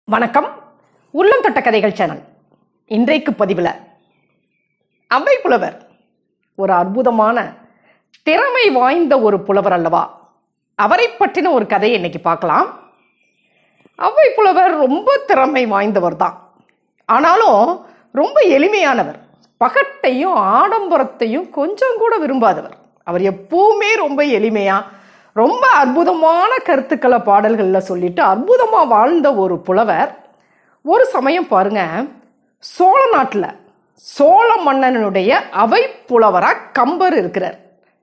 வணக்கம் உள்ளம் தொட்ட கதைகள் சேனல் இன்றைக்கு பதிவில் அவ்வை புலவர் ஒரு அற்புதமான திறமை வாய்ந்த ஒரு புலவர் அல்லவா அவரை பற்றின ஒரு கதையை இன்னைக்கு பார்க்கலாம் அவ்வை புலவர் ரொம்ப திறமை வாய்ந்தவர் தான் ஆனாலும் ரொம்ப எளிமையானவர் பகட்டையும் ஆடம்பரத்தையும் கொஞ்சம் கூட விரும்பாதவர் அவர் எப்பவுமே ரொம்ப எளிமையா ரொம்ப அற்புதமான கருத்துக்களை பாடல்களில் சொல்லிட்டு அற்புதமா வாழ்ந்த ஒரு புலவர் ஒரு சமயம் பாருங்க சோழ நாட்டில் சோழ மன்னனுடைய அவை புலவரா கம்பர் இருக்கிறார்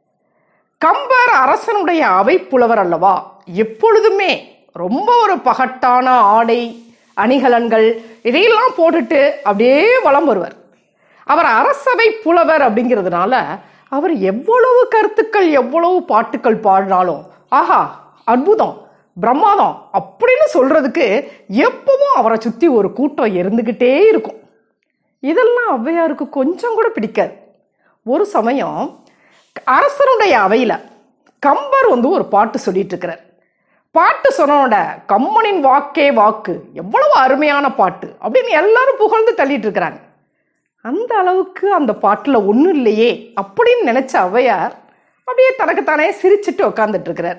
கம்பர் அரசனுடைய அவை புலவர் அல்லவா எப்பொழுதுமே ரொம்ப ஒரு பகட்டான ஆடை அணிகலன்கள் இதையெல்லாம் போட்டுட்டு அப்படியே வலம் வருவார் அவர் அரசவை புலவர் அப்படிங்கிறதுனால அவர் எவ்வளவு கருத்துக்கள் எவ்வளவு பாட்டுக்கள் பாடினாலும் ஆஹா அற்புதம் பிரம்மாதம் அப்படின்னு சொல்றதுக்கு எப்பவும் அவரை சுத்தி ஒரு கூட்டம் இருந்துகிட்டே இருக்கும் இதெல்லாம் ஔவையாருக்கு கொஞ்சம் கூட பிடிக்காது ஒரு சமயம் அரசனுடைய அவையில கம்பர் வந்து ஒரு பாட்டு சொல்லிட்டு இருக்கிறார் பாட்டு சொன்னோட கம்மனின் வாக்கே வாக்கு எவ்வளவு அருமையான பாட்டு அப்படின்னு எல்லாரும் புகழ்ந்து தள்ளிட்டு இருக்கிறாங்க அந்த அளவுக்கு அந்த பாட்டில் ஒன்றும் இல்லையே அப்படின்னு நினைச்ச ஔவையார் அப்படியே தனக்குத்தானே சிரிச்சிட்டு உட்காந்துட்டு இருக்கிறார்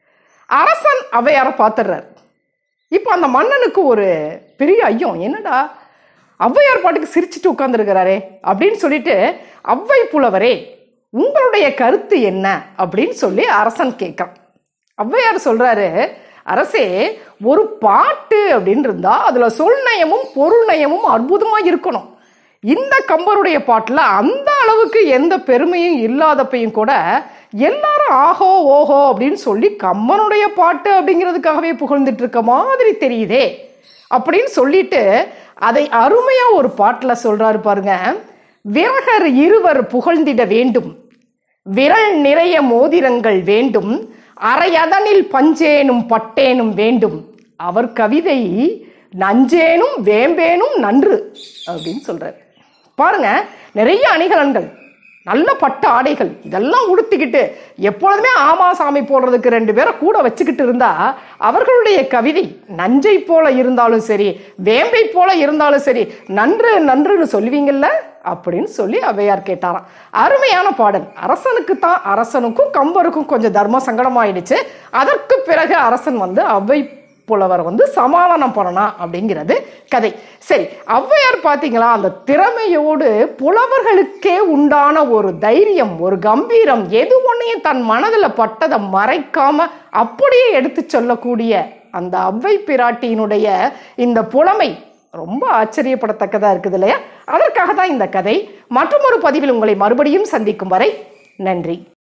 அரசன் ஔவையாரை பார்த்துடுறார் இப்போ அந்த மன்னனுக்கு ஒரு பெரிய ஐயம் என்னடா ஔவையார் பாட்டுக்கு சிரிச்சிட்டு உட்காந்துருக்கிறாரே அப்படின்னு சொல்லிட்டு ஔவை புலவரே உங்களுடைய கருத்து என்ன அப்படின்னு சொல்லி அரசன் கேட்கான் ஔவையார் சொல்றாரு அரசே ஒரு பாட்டு அப்படின்னு இருந்தா அதுல சொல் நயமும் பொருள் நயமும் அற்புதமா இருக்கணும் இந்த கம்பருடைய பாட்டுல அந்த அளவுக்கு எந்த பெருமையும் இல்லாதப்பையும் கூட எல்லாரும் ஆஹோ ஓஹோ அப்படின்னு சொல்லி கம்பனுடைய பாட்டு அப்படிங்கிறதுக்காகவே புகழ்ந்துட்டு இருக்க மாதிரி தெரியுதே அப்படின்னு சொல்லிட்டு அதை அருமையா ஒரு பாட்டுல சொல்றாரு பாருங்க விரகர் இருவர் புகழ்ந்திட வேண்டும் விரல் நிறைய மோதிரங்கள் வேண்டும் அரையதனில் பஞ்சேனும் பட்டேனும் வேண்டும் அவர் கவிதை நஞ்சேனும் வேம்பேனும் நன்று அப்படின்னு சொல்றாரு பாருங்க நிறைய அணிகலன்கள் நல்ல பட்டு ஆடைகள் இதெல்லாம் உடுத்திக்கிட்டு எப்பொழுதுமே ஆமா சாமி போடுறதுக்கு ரெண்டு பேரை கூட வச்சுக்கிட்டு இருந்தா அவர்களுடைய கவிதை நஞ்சை போல இருந்தாலும் சரி வேம்பை போல இருந்தாலும் சரி நன்று நன்றுன்னு சொல்லுவீங்கல்ல அப்படின்னு சொல்லி அவையார் கேட்டாராம் அருமையான பாடல் அரசனுக்கு தான் அரசனுக்கும் கம்பருக்கும் கொஞ்சம் தர்ம சங்கடமாயிடுச்சு அதற்கு பிறகு அரசன் வந்து அவை புலவர் வந்து சமாதானம் பண்ணலாம் அப்படிங்கிறது கதை சரி ஔவையார் பார்த்தீங்களா அந்த திறமையோடு புலவர்களுக்கே உண்டான ஒரு தைரியம் ஒரு கம்பீரம் எது ஒன்றையும் தன் மனதில் பட்டதை மறைக்காம அப்படியே எடுத்து சொல்லக்கூடிய அந்த அவ்வை பிராட்டியினுடைய இந்த புலமை ரொம்ப ஆச்சரியப்படத்தக்கதா இருக்குது இல்லையா அதற்காக தான் இந்த கதை மற்றும் ஒரு பதிவில் உங்களை மறுபடியும் சந்திக்கும் வரை நன்றி